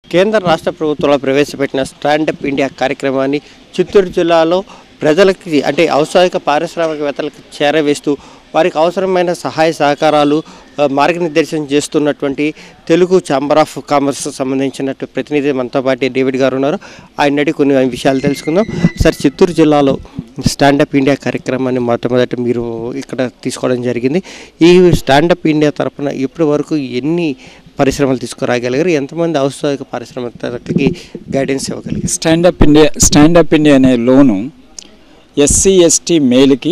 కేంద్ర రాష్ట్ర ప్రభుత్వాలు ప్రవేశపెట్టిన స్టాండప్ ఇండియా కార్యక్రమాన్ని చిత్తూరు జిల్లాలో ప్రజలకి అంటే ఔత్సాహిక పారిశ్రామికవేత్తలకు చేరవేస్తూ వారికి అవసరమైన సహాయ సహకారాలు ఆ, మార్గనిర్దేశం చేస్తున్నటువంటి తెలుగు ఛాంబర్ ఆఫ్ కామర్స్ సంబంధించిన ప్రతినిధి మనతో పాటు డేవిడ్ గారు ఉన్నారు ఆయన అడిగి కొన్ని విషయాలు తెలుసుకుందాం సార్ చిత్తూరు జిల్లాలో స్టాండప్ ఇండియా కార్యక్రమాన్ని మొట్టమొదట మీరు ఇక్కడ తీసుకోవడం జరిగింది ఈ స్టాండప్ ఇండియా తరపున ఇప్పటి వరకు ఎన్ని పరిశ్రమలు తీసుకురాగలిగారు ఎంతమంది ఔత్సాహిక పారిశ్రామికవేత్తలకి గైడెన్స్ ఇవ్వగలిగారు స్టాండప్ ఇండియా స్టాండప్ ఇండియా అనే లోను ఎస్సీ ఎస్టీ మేల్కి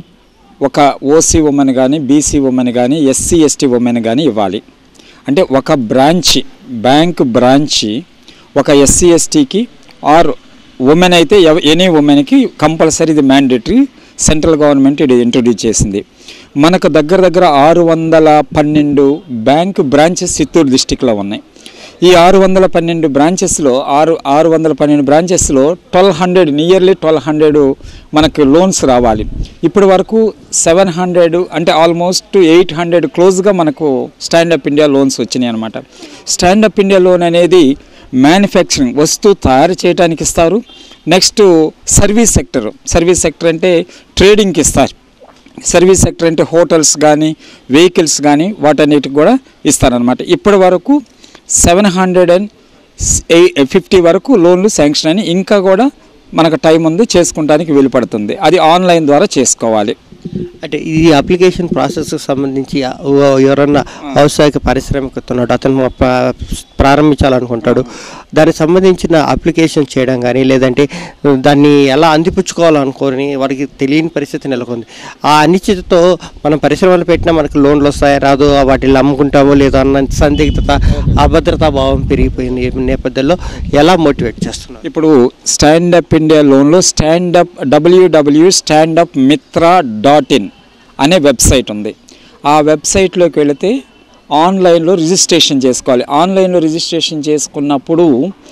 ఒక ఓసీ ఉమెన్ కానీ బీసీ ఉమెన్ కానీ ఎస్సీ ఎస్టీ ఉమెన్ కానీ ఇవ్వాలి అంటే ఒక బ్రాంచ్ బ్యాంక్ బ్రాంచ్ ఒక ఎస్సీ ఎస్టీకి ఆర్ ఉమెన్ అయితే ఎనీ ఉమెన్కి కంపల్సరీ ఇది మ్యాండేటరీ సెంట్రల్ గవర్నమెంట్ ఇది ఇంట్రొడ్యూస్ చేసింది మనకు దగ్గర దగ్గర ఆరు వందల పన్నెండు బ్యాంక్ బ్రాంచెస్ చిత్తూరు డిస్టిక్లో ఉన్నాయి ఈ ఆరు వందల పన్నెండు బ్రాంచెస్లో ఆరు ఆరు వందల పన్నెండు బ్రాంచెస్లో twelve hundred nearly twelve hundred మనకు లోన్స్ రావాలి ఇప్పటి వరకు సెవెన్ హండ్రెడ్ అంటే ఆల్మోస్ట్ ఎయిట్ హండ్రెడ్ క్లోజ్గా మనకు స్టాండప్ ఇండియా లోన్స్ వచ్చినాయి అనమాట స్టాండప్ ఇండియా లోన్ అనేది మ్యానుఫ్యాక్చరింగ్ వస్తువు తయారు చేయడానికి ఇస్తారు next service sector service sector అంటే ట్రేడింగ్కి ఇస్తారు సర్వీస్ సెక్టర్ అంటే హోటల్స్ కానీ వెహికల్స్ కానీ వాటన్నిటికి కూడా ఇస్తారనమాట ఇప్పటి వరకు సెవెన్ హండ్రెడ్ అండ్ ఫిఫ్టీ వరకు లోన్లు శాంక్షన్ అని ఇంకా కూడా మనకు టైం ఉంది చేసుకుంటానికి వీలు పడుతుంది అది ఆన్లైన్ ద్వారా చేసుకోవాలి అంటే ఈ అప్లికేషన్ ప్రాసెస్కి సంబంధించి ఆ- ఎవరన్నా ఔత్సాహిక పారిశ్రామికవేత్త ఉన్నాడు అతను ప- ప్రారంభించాలనుకుంటాడు దానికి సంబంధించిన అప్లికేషన్ చేయడం కానీ లేదంటే దాన్ని ఎలా అందిపుచ్చుకోవాలనుకొని వారికి తెలియని పరిస్థితి నెలకొంది ఆ అనిశ్చితతో మనం పరిశ్రమలు పెట్టినా మనకు లోన్లు వస్తాయి రాదు వాటిని అమ్ముకుంటామో లేదో అన్న సందిగ్ధత అభద్రతా భావం పెరిగిపోయింది ఈ నేపథ్యంలో ఎలా మోటివేట్ చేస్తున్నారు ఇప్పుడు స్టాండప్ ఇండియా లోన్లో stand up WW stand up Mitra dot in అనే వెబ్సైట్ ఉంది ఆ వెబ్సైట్లోకి వెళితే ఆన్లైన్లో రిజిస్ట్రేషన్ చేసుకోవాలి ఆన్లైన్లో రిజిస్ట్రేషన్ చేసుకున్నప్పుడు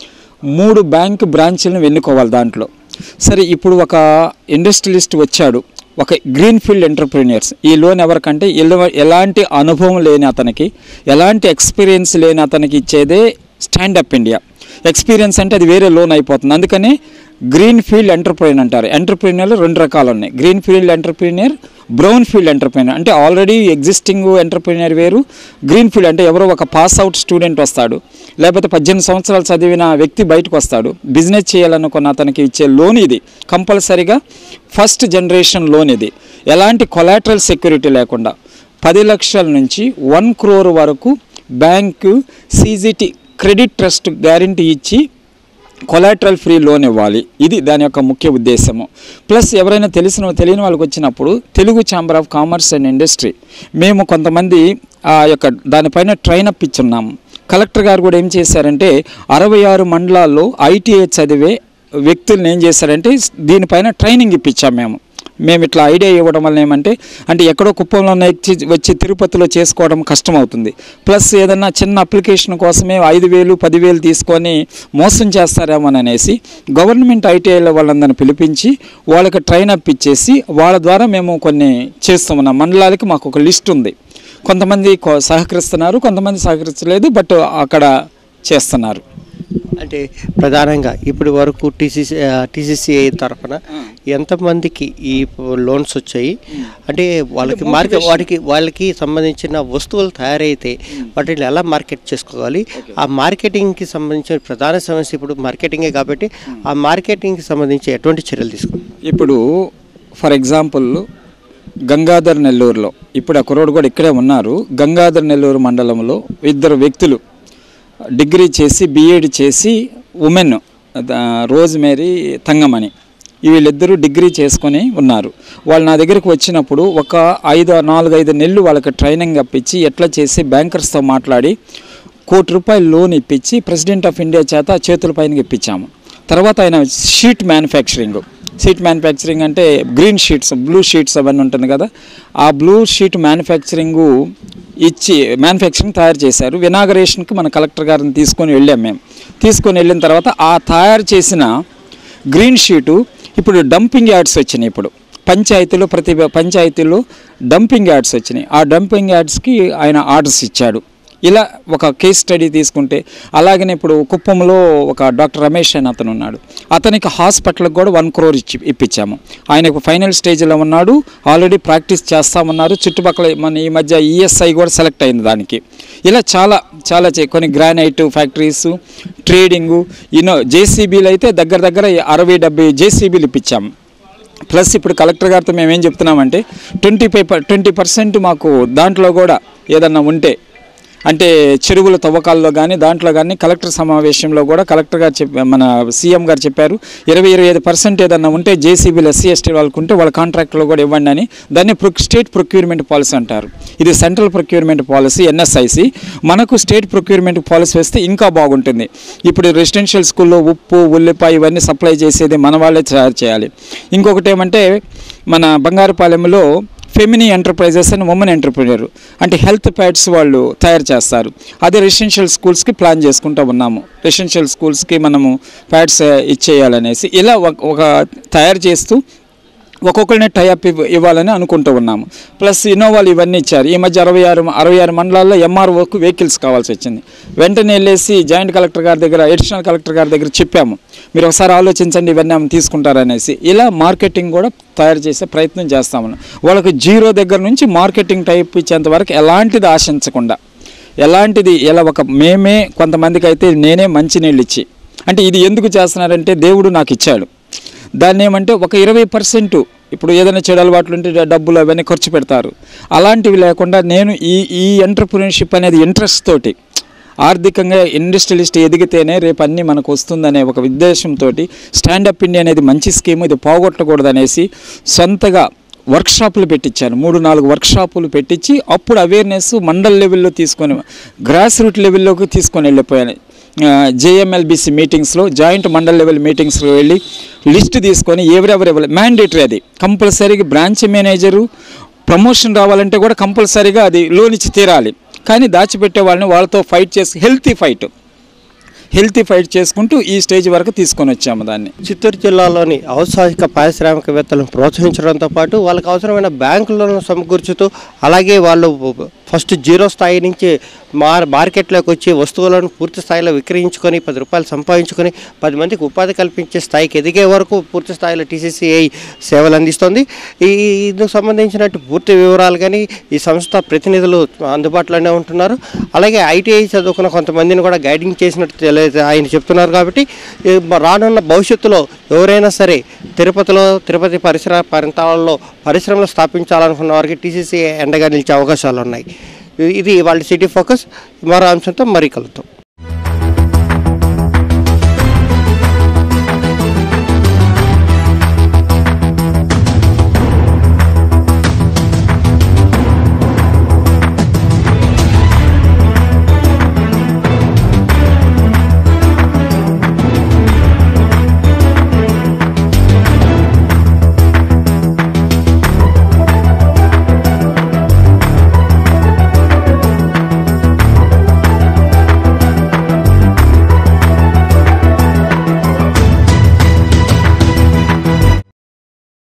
మూడు బ్యాంక్ బ్రాంచ్లను ఎన్నుకోవాలి దాంట్లో సరే ఇప్పుడు ఒక ఇండస్ట్రియలిస్ట్ వచ్చాడు ఒక గ్రీన్ ఫీల్డ్ ఎంటర్ప్రీనియర్స్ ఈ లోన్ ఎవరికంటే ఎల- ఎలాంటి అనుభవం లేని అతనికి ఎలాంటి ఎక్స్పీరియన్స్ లేని అతనికి ఇచ్చేదే స్టాండప్ ఇండియా ఎక్స్పీరియన్స్ అంటే అది వేరే లోన్ అయిపోతుంది అందుకని గ్రీన్ ఫీల్డ్ ఎంటర్ప్రైనర్ అంటారు ఎంటర్ప్రీనియర్లు రెండు రకాలు ఉన్నాయి green field entrepreneur brown field entrepreneur అంటే ఆల్రెడీ ఎగ్జిస్టింగ్ ఎంటర్ప్రీనియర్ వేరు గ్రీన్ ఫీల్డ్ అంటే ఎవరో ఒక పాస్ అవుట్ స్టూడెంట్ వస్తాడు లేకపోతే పద్దెనిమిది సంవత్సరాలు చదివిన వ్యక్తి బయటకు వస్తాడు బిజినెస్ చేయాలనుకున్న అతనికి ఇచ్చే లోన్ ఇది కంపల్సరీగా ఫస్ట్ జనరేషన్ లోన్ ఇది ఎలాంటి కొలాటరల్ సెక్యూరిటీ లేకుండా పది లక్షల నుంచి వన్ క్రోర్ వరకు bank CGT credit trust guarantee ఇచ్చి కొలాటరల్ ఫ్రీ లోన్ ఇవ్వాలి ఇది దాని యొక్క ముఖ్య ఉద్దేశము ప్లస్ ఎవరైనా తెలిసిన తెలియని వాళ్ళకి వచ్చినప్పుడు Telugu chamber of commerce and industry మేము కొంతమంది ఆ యొక్క దానిపైన ట్రైన్ అప్ ఇచ్చున్నాము కలెక్టర్ గారు కూడా ఏం చేశారంటే అరవై ఆరు మండలాల్లో ఐటీఐ చదివే వ్యక్తులను ఏం చేశారంటే దీనిపైన ట్రైనింగ్ ఇప్పించాం మేము మేము ఇట్లా ఐడియా ఇవ్వడం వల్ల ఏమంటే అంటే ఎక్కడో కుప్పంలో వచ్చి వచ్చి తిరుపతిలో చేసుకోవడం కష్టం అవుతుంది ప్లస్ ఏదన్నా చిన్న అప్లికేషన్ కోసమే ఐదు వేలు పదివేలు తీసుకొని మోసం చేస్తారేమో అనేసి గవర్నమెంట్ ఐటీఐల వాళ్ళందరిని పిలిపించి వాళ్ళకి ట్రైన్ అప్ ఇచ్చేసి వాళ్ళ ద్వారా మేము కొన్ని చేస్తున్నాం మండలాలకి మాకు ఒక లిస్ట్ ఉంది కొంతమంది కొ- సహకరిస్తున్నారు కొంతమంది సహకరించలేదు బట్ అక్కడ చేస్తున్నారు అంటే ప్రధానంగా ఇప్పటి వరకు టీసీసీ టీసీసీఐ తరఫున ఎంతమందికి ఈ లోన్స్ వచ్చాయి అంటే వాళ్ళకి మార్కెట్ వాటికి వాళ్ళకి సంబంధించిన వస్తువులు తయారైతే వాటిని ఎలా మార్కెట్ చేసుకోవాలి ఆ మార్కెటింగ్కి సంబంధించిన ప్రధాన సమస్య ఇప్పుడు మార్కెటింగే కాబట్టి ఆ మార్కెటింగ్కి సంబంధించి ఎటువంటి చర్యలు తీసుకోవాలి ఇప్పుడు ఫర్ ఎగ్జాంపుల్ గంగాధర్ నెల్లూరులో ఇప్పుడు ఆ కుర్రోడు కూడా ఇక్కడే ఉన్నారు గంగాధర్ నెల్లూరు మండలంలో ఇద్దరు వ్యక్తులు డిగ్రీ చేసి బీఎడ్ చేసి ఉమెన్ రోజ్ మేరీ తంగమణి వీళ్ళిద్దరూ డిగ్రీ చేసుకొని ఉన్నారు వాళ్ళు నా దగ్గరికి వచ్చినప్పుడు ఒక ఐదు నాలుగు ఐదు నెలలు వాళ్ళకి ట్రైనింగ్ అప్పించి ఎట్లా చేసి బ్యాంకర్స్తో మాట్లాడి కోటి రూపాయలు లోన్ ఇప్పించి ప్రెసిడెంట్ ఆఫ్ ఇండియా చేత చేతుల పైన ఇప్పించాము తర్వాత ఆయన షీట్ మ్యానుఫ్యాక్చరింగ్ షీట్ మ్యానుఫ్యాక్చరింగ్ అంటే గ్రీన్ షీట్స్ బ్లూ షీట్స్ అవన్నీ ఉంటుంది కదా ఆ బ్లూ షీట్ మ్యానుఫ్యాక్చరింగ్ ఇచ్చి మ్యానుఫ్యాక్చరింగ్ తయారు చేశారు వినాగరేషన్కి మన కలెక్టర్ గారిని తీసుకొని వెళ్ళాం మేము తీసుకొని వెళ్ళిన తర్వాత ఆ తయారు చేసిన గ్రీన్ షీటు ఇప్పుడు డంపింగ్ యాడ్స్ వచ్చినాయి ఇప్పుడు పంచాయతీలో ప్రతి పంచాయతీలో డంపింగ్ యాడ్స్ వచ్చినాయి ఆ డంపింగ్ యాడ్స్కి ఆయన ఆర్డర్స్ ఇచ్చాడు ఇలా ఒక కేస్ స్టడీ తీసుకుంటే అలాగనే ఇప్పుడు కుప్పంలో ఒక డాక్టర్ రమేష్ అని అతను ఉన్నాడు అతనికి హాస్పిటల్కి కూడా వన్ క్రోర్ ఇచ్చి ఇప్పించాము ఆయనకు ఫైనల్ స్టేజ్లో ఉన్నాడు ఆల్రెడీ ప్రాక్టీస్ చేస్తామన్నారు చుట్టుపక్కల మన ఈ మధ్య ఈఎస్ఐ కూడా సెలెక్ట్ అయింది దానికి ఇలా చాలా చాలా చే- కొన్ని గ్రానైట్ ఫ్యాక్టరీస్ ట్రేడింగు ఇన్నో జేసీబీలు అయితే దగ్గర దగ్గర అరవై డెబ్బై జేసీబీలు ఇప్పించాము ప్లస్ ఇప్పుడు కలెక్టర్ గారితో మేము ఏం చెప్తున్నామంటే ట్వంటీ ఫైవ్ ట్వంటీ పర్సెంట్ మాకు దాంట్లో కూడా ఏదన్నా ఉంటే అంటే చెరువుల తవ్వకాల్లో కానీ దాంట్లో కానీ కలెక్టర్ సమావేశంలో కూడా కలెక్టర్ గారు చెప్ప మన సీఎం గారు చెప్పారు ఇరవై ఇరవై ఐదు పర్సెంట్ ఏదన్నా ఉంటే జేసీబీలు ఎస్సీ ఎస్టీ వాళ్ళకు ఉంటే వాళ్ళ కాంట్రాక్ట్లో కూడా ఇవ్వండి అని దాన్ని ప్రొక్ స్టేట్ ప్రొక్యూర్మెంట్ పాలసీ అంటారు ఇది సెంట్రల్ ప్రొక్యూర్మెంట్ పాలసీ ఎన్ఎస్ఐసి మనకు స్టేట్ ప్రొక్యూర్మెంట్ పాలసీ వస్తే ఇంకా బాగుంటుంది ఇప్పుడు రెసిడెన్షియల్ స్కూల్లో ఉప్పు ఉల్లిపాయ ఇవన్నీ సప్లై చేసేది మన వాళ్ళే తయారు చేయాలి ఇంకొకటి ఏమంటే మన బంగారుపాలెంలో ఫెమినీ ఎంటర్ప్రైజెస్ అని ఉమెన్ ఎంటర్ప్రినర్ అంటే హెల్త్ ప్యాడ్స్ వాళ్ళు తయారు చేస్తారు అదే రెసిడెన్షియల్ స్కూల్స్కి ప్లాన్ చేసుకుంటూ ఉన్నాము రెసిడెన్షియల్ స్కూల్స్కి మనము ప్యాడ్స్ ఇచ్చేయాలనేసి ఇలా ఒక- ఒక తయారు చేస్తూ ఒక్కొక్కరిని టైఅప్ ఇవ్వ ఇవ్వాలని అనుకుంటూ ఉన్నాము ప్లస్ ఇన్నోవాలు ఇవన్నీ ఇచ్చారు ఈ మధ్య అరవై ఆరు అరవై ఆరు మండలాల్లో ఎంఆర్ఓకు వెహికల్స్ కావాల్సి వచ్చింది వెంటనే వెళ్ళేసి జాయింట్ కలెక్టర్ గారి దగ్గర అడిషనల్ కలెక్టర్ గారి దగ్గర చెప్పాము మీరు ఒకసారి ఆలోచించండి ఇవన్నీ ఆమె తీసుకుంటారనేసి ఇలా మార్కెటింగ్ కూడా తయారు చేసే ప్రయత్నం చేస్తాము వాళ్ళకి జీరో దగ్గర నుంచి మార్కెటింగ్ టైప్ ఇచ్చేంత వరకు ఎలాంటిది ఆశించకుండా ఎలాంటిది ఇలా ఒక మేమే కొంతమందికి అయితే నేనే మంచినీళ్ళు ఇచ్చి అంటే ఇది ఎందుకు చేస్తున్నారంటే దేవుడు నాకు ఇచ్చాడు దాన్ని ఏమంటే ఒక ఇరవై పర్సెంట్ ఇప్పుడు ఏదైనా చెడు అలవాట్లు ఉంటే డబ్బులు అవన్నీ ఖర్చు పెడతారు అలాంటివి లేకుండా నేను ఈ ఈ ఎంటర్ప్రినర్షిప్ అనేది ఇంట్రెస్ట్ తోటి ఆర్థికంగా ఇండస్ట్రియలిస్ట్ ఎదిగితేనే రేపు అన్నీ మనకు వస్తుందనే ఒక ఉద్దేశంతో స్టాండప్ ఇండియా అనేది మంచి స్కీమ్ ఇది పోగొట్టకూడదనేసి సొంతగా వర్క్షాపులు పెట్టించాను మూడు నాలుగు వర్క్షాపులు పెట్టించి అప్పుడు అవేర్నెస్ మండల్ లెవెల్లో తీసుకొని గ్రాస్ రూట్ లెవెల్లోకి తీసుకొని వెళ్ళిపోయాను జేఎంఎల్బిసి మీటింగ్స్లో జాయింట్ మండల్ లెవెల్ మీటింగ్స్లో వెళ్ళి లిస్ట్ తీసుకొని ఎవరెవరు మ్యాండేటరీ అది కంపల్సరీగా బ్రాంచ్ మేనేజరు ప్రమోషన్ రావాలంటే కూడా కంపల్సరీగా అది లోన్ ఇచ్చి తీరాలి కానీ దాచిపెట్టే వాళ్ళని వాళ్ళతో ఫైట్ చేసి హెల్తీ ఫైట్ హెల్తీ ఫైట్ చేసుకుంటూ ఈ స్టేజ్ వరకు తీసుకొని వచ్చాము దాన్ని చిత్తూరు జిల్లాలోని ఔత్సాహిక పారిశ్రామికవేత్తలను ప్రోత్సహించడంతో పాటు వాళ్ళకి అవసరమైన బ్యాంకులను సమకూర్చుతూ అలాగే వాళ్ళు ఫస్ట్ జీరో స్థాయి నుంచి మార్ మార్కెట్లోకి వచ్చి వస్తువులను పూర్తి స్థాయిలో విక్రయించుకొని పది రూపాయలు సంపాదించుకొని పది మందికి ఉపాధి కల్పించే స్థాయికి ఎదిగే వరకు పూర్తి స్థాయిలో టీసీసీఐ సేవలు అందిస్తోంది ఈ ఇందుకు సంబంధించినట్టు పూర్తి వివరాలు కానీ ఈ సంస్థ ప్రతినిధులు అందుబాటులోనే ఉంటున్నారు అలాగే ఐటీఐ చదువుకున్న కొంతమందిని కూడా గైడింగ్ చేసినట్టు తెలియదు ఆయన చెప్తున్నారు కాబట్టి ఈ రానున్న భవిష్యత్తులో ఎవరైనా సరే తిరుపతిలో తిరుపతి పరిసర ప్రాంతాలలో పరిశ్రమలు స్థాపించాలనుకున్న వారికి టీసీసీ ఎండగా నిలిచే అవకాశాలు ఉన్నాయి ఇది వాళ్ళ సిటీ ఫోకస్ మరో అంశంతో మరీ కలుద్దాం